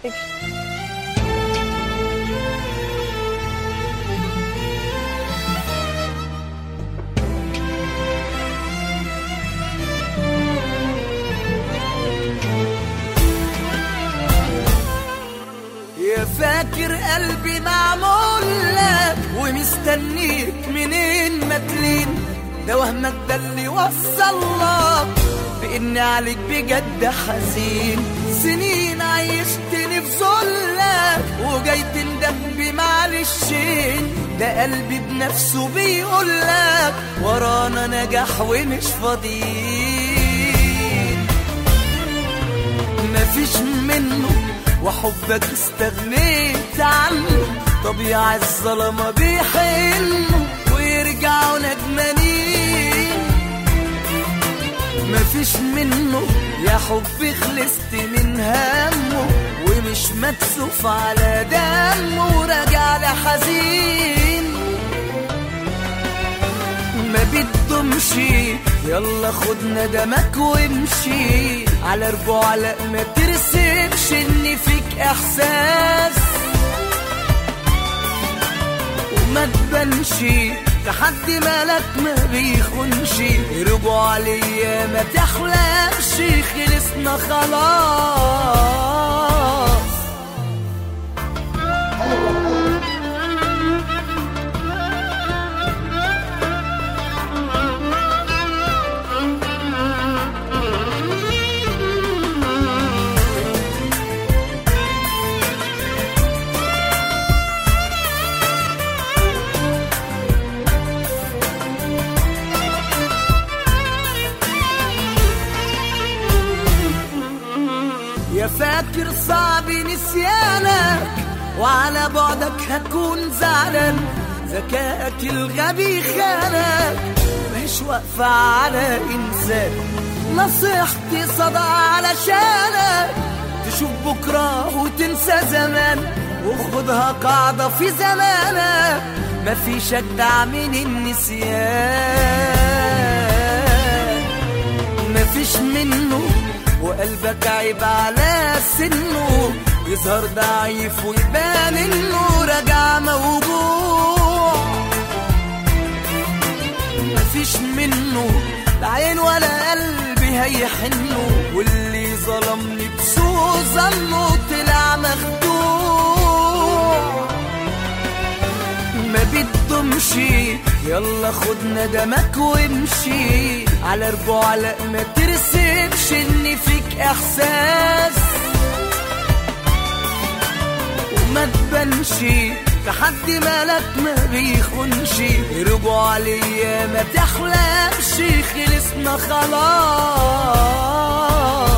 يا فاكر قلبي معمول لك ومستنيك منين ما تلين ده وهمك ده اللي وصل لك بإني عليك بجد حزين سنين عيشتني في ذلك وجاي تندم بمعلشين ده قلبي بنفسه بيقول لك ورانا نجاح ومش فاضيين مفيش منه وحبك استغنيت عنه طبيعة الظلمة بيحنوا ويرجعوا ندمانين مفيش منه يا حبي خلصت من همه ومش مكسوف على دمه وراجع لحزين ما بتدومش يلا خد ندمك وامشي على رجوع لا ما ترسمش ان فيك احساس وما تبانش تحدي مالك ما بيخونش رجوع ليا ما تحلمش خلصنا خلاص يا فاكر صعب نسيانك وعلى بعدك هكون زعلان ذكائك الغبي خانك مش واقفة على إنسان نصيحتي صدى علشانك تشوف بكرة وتنسى زمان وخدها قاعدة في زمانك مفيش أجدع من النسيان مفيش منه وقلبك عيب على سنه يظهر ضعيف ويبان انه راجع موجوع مفيش منه لا عين ولا قلبي هيحنه واللي ظلمني بسوء ظنه طلع مخدوع ما بتدومش يلا خد ندمك وامشي على رجوع لا ما ترسمش ان فيك احساس وما تبانش تحدي مالك ما بيخونش رجوع ليا ما تحلمش خلصنا خلاص